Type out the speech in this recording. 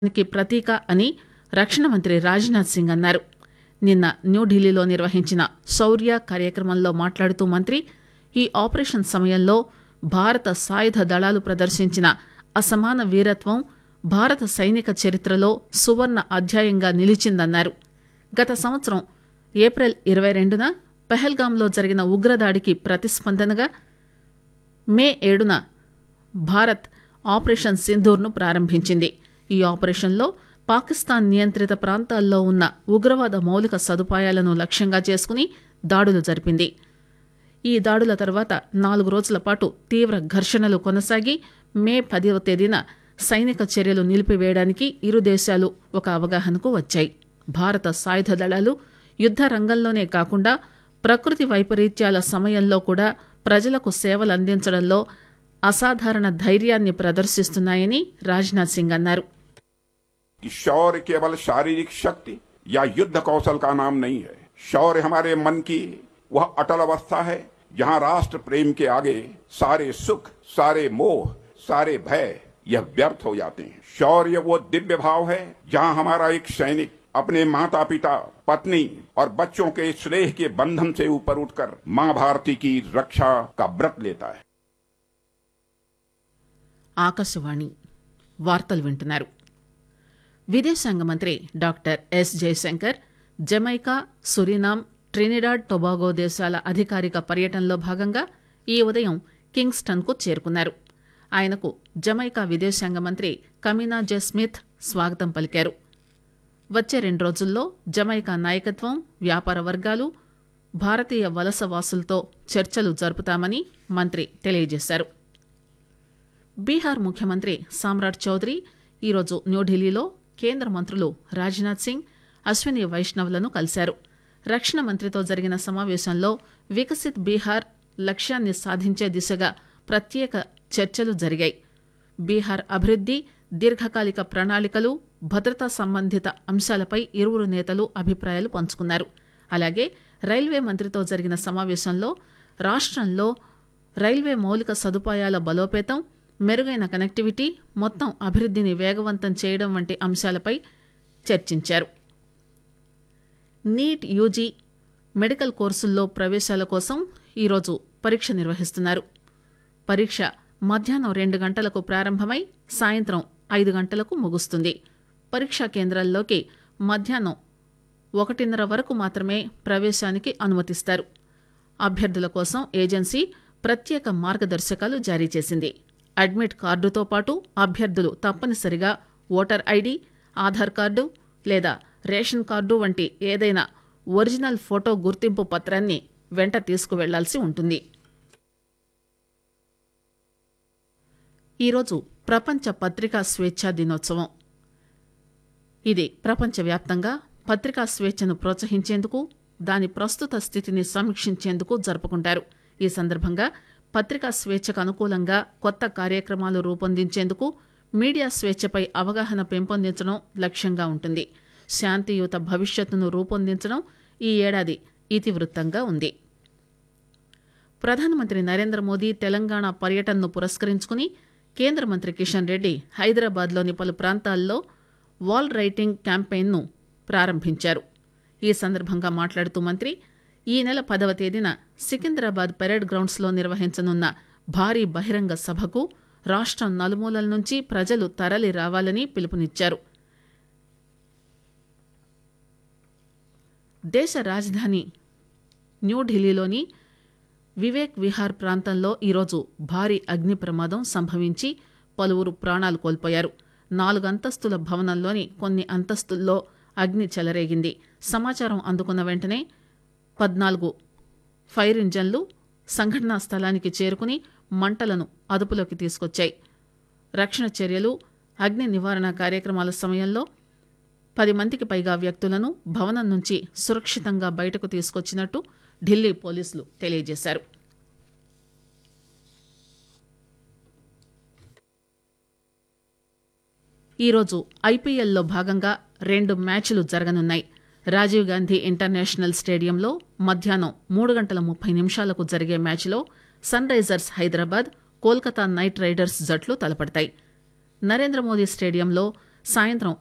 కి ప్రతీక అని రక్షణ మంత్రి రాజ్నాథ్ సింగ్ అన్నారు నిన్న న్యూఢిల్లీలో నిర్వహించిన శౌర్య కార్యక్రమంలో మాట్లాడుతూ మంత్రి ఈ ఆపరేషన్ సమయంలో భారత సాయుధ దళాలు ప్రదర్శించిన అసమాన వీరత్వం భారత సైనిక చరిత్రలో సువర్ణ అధ్యాయంగా నిలిచిందన్నారు గత సంవత్సరం ఏప్రిల్ ఇరవై రెండున పెహల్గాంలో జరిగిన ఉగ్రదాడికి ప్రతిస్పందనగా మే ఏడున భారత్ ఆపరేషన్ సింధూర్ను ప్రారంభించింది ఈ ఆపరేషన్లో పాకిస్తాన్ నియంత్రిత ప్రాంతాల్లో ఉన్న ఉగ్రవాద మౌలిక సదుపాయాలను లక్ష్యంగా చేసుకుని దాడులు జరిపింది ఈ దాడుల తర్వాత నాలుగు రోజుల పాటు తీవ్ర ఘర్షణలు కొనసాగి మే పదవ తేదీన సైనిక చర్యలు నిలిపివేయడానికి ఇరు దేశాలు ఒక అవగాహనకు వచ్చాయి భారత సాయుధ దళాలు యుద్ధ రంగంలోనే కాకుండా ప్రకృతి వైపరీత్యాల సమయంలో కూడా ప్రజలకు సేవలు అందించడంలో అసాధారణ ధైర్యాన్ని ప్రదర్శిస్తున్నాయని రాజ్నాథ్ సింగ్ అన్నారు कि शौर्य केवल शारीरिक शक्ति या युद्ध कौशल का नाम नहीं है शौर्य हमारे मन की वह अटल अवस्था है जहां राष्ट्र प्रेम के आगे सारे सुख सारे मोह सारे भय यह व्यर्थ हो जाते हैं शौर्य वो दिव्य भाव है जहां हमारा एक सैनिक अपने माता पिता पत्नी और बच्चों के स्नेह के बंधन से ऊपर उठकर मां भारती की रक्षा का व्रत लेता है ఆకాశవాణి వార్తలు వింటున్నారు విదేశాంగ మంత్రి doctor S Jaishankar Jamaica Suriname Trinidad Tobago దేశాల అధికారిక పర్యటనలో భాగంగా ఈ ఉదయం కింగ్స్టన్ కు చేరుకున్నారు ఆయనకు జమైకా విదేశాంగ మంత్రి కమీనా జె స్మిత్ స్వాగతం పలికారు వచ్చే రెండు రోజుల్లో జమైకా నాయకత్వం వ్యాపార వర్గాలు భారతీయ వలస వాసులతో చర్చలు జరుపుతామని మంత్రి తెలియజేశారు బీహార్ ముఖ్యమంత్రి సామ్రాట్ చౌదరి ఈరోజు న్యూఢిల్లీలో కేంద్ర మంత్రులు రాజ్నాథ్ సింగ్ అశ్విని వైష్ణవ్లను కలిశారు రక్షణ మంత్రితో జరిగిన సమావేశంలో వికసిత్ బీహార్ లక్ష్యాన్ని సాధించే దిశగా ప్రత్యేక చర్చలు జరిగాయి బీహార్ అభివృద్ది దీర్ఘకాలిక ప్రణాళికలు భద్రతా సంబంధిత అంశాలపై ఇరువురు నేతలు అభిప్రాయాలు పంచుకున్నారు అలాగే రైల్వే మంత్రితో జరిగిన సమావేశంలో రాష్ట్రంలో రైల్వే మౌలిక సదుపాయాల బలోపేతం మెరుగైన కనెక్టివిటీ మొత్తం అభివృద్ధిని వేగవంతం చేయడం వంటి అంశాలపై చర్చించారు నీట్ యూజీ మెడికల్ కోర్సుల్లో ప్రవేశాల కోసం ఈరోజు పరీక్ష నిర్వహిస్తున్నారు పరీక్ష మధ్యాహ్నం రెండు గంటలకు ప్రారంభమై సాయంత్రం ఐదు గంటలకు ముగుస్తుంది పరీక్షా కేంద్రాల్లోకి మధ్యాహ్నం ఒకటిన్నర వరకు మాత్రమే ప్రవేశానికి అనుమతిస్తారు అభ్యర్థుల కోసం ఏజెన్సీ ప్రత్యేక మార్గదర్శకాలు జారీ చేసింది అడ్మిట్ కార్డుతో పాటు అభ్యర్థులు తప్పనిసరిగా ఓటర్ ఐడి ఆధార్ కార్డు లేదా రేషన్ కార్డు వంటి ఏదైనా ఒరిజినల్ ఫోటో గుర్తింపు పత్రాన్ని వెంట తీసుకువెళ్లాల్సి ఉంటుంది ఈరోజు ప్రపంచ పత్రికా స్వేచ్ఛా దినోత్సవం ఇది ప్రపంచవ్యాప్తంగా పత్రికా స్వేచ్ఛను ప్రోత్సహించేందుకు దాని ప్రస్తుత స్థితిని సమీక్షించేందుకు జరుపుకుంటారు ఈ సందర్భంగా పత్రికా స్వేచ్ఛకు అనుకూలంగా కొత్త కార్యక్రమాలు రూపొందించేందుకు మీడియా స్వేచ్ఛపై అవగాహన పెంపొందించడం లక్ష్యంగా ఉంటుంది శాంతియుత భవిష్యత్తును రూపొందించడం ఈ ఏడాది ఇతివృత్తంగా ఉంది ప్రధానమంత్రి నరేంద్ర మోదీ తెలంగాణ పర్యటనను పురస్కరించుకుని కేంద్ర మంత్రి కిషన్ రెడ్డి హైదరాబాద్లోని పలు ప్రాంతాల్లో వాల్ రైటింగ్ క్యాంపెయిన్ను ప్రారంభించారు ఈ సందర్భంగా మాట్లాడుతూ మంత్రి ఈ నెల పదవ తేదీన సికింద్రాబాద్ పెరేడ్ గ్రౌండ్స్లో నిర్వహించనున్న భారీ బహిరంగ సభకు రాష్ట్రం నలుమూలల నుంచి ప్రజలు తరలి రావాలని పిలుపునిచ్చారు దేశ రాజధాని న్యూఢిల్లీలోని వివేక్ విహార్ ప్రాంతంలో ఈరోజు భారీ అగ్ని ప్రమాదం సంభవించి పలువురు ప్రాణాలు కోల్పోయారు నాలుగు అంతస్తుల భవనంలోని కొన్ని అంతస్తుల్లో అగ్ని చెలరేగింది సమాచారం అందుకున్న వెంటనే పద్నాలుగు ఫైర్ ఇంజన్లు సంఘటనా స్థలానికి చేరుకుని మంటలను అదుపులోకి తీసుకొచ్చాయి రక్షణ చర్యలు అగ్ని నివారణ కార్యక్రమాల సమయంలో పది మందికి పైగా వ్యక్తులను భవనం నుంచి సురక్షితంగా బయటకు తీసుకొచ్చినట్టు ఢిల్లీ పోలీసులు తెలియజేశారు ఈరోజు ఐపీఎల్లో భాగంగా రెండు మ్యాచ్లు జరగనున్నాయి రాజీవ్ గాంధీ ఇంటర్నేషనల్ స్టేడియంలో మధ్యాహ్నం మూడు గంటల ముప్పై నిమిషాలకు జరిగే మ్యాచ్లో Sunrisers Hyderabad Kolkata Knight Riders జట్లు తలపడతాయి నరేంద్ర మోదీ స్టేడియంలో సాయంత్రం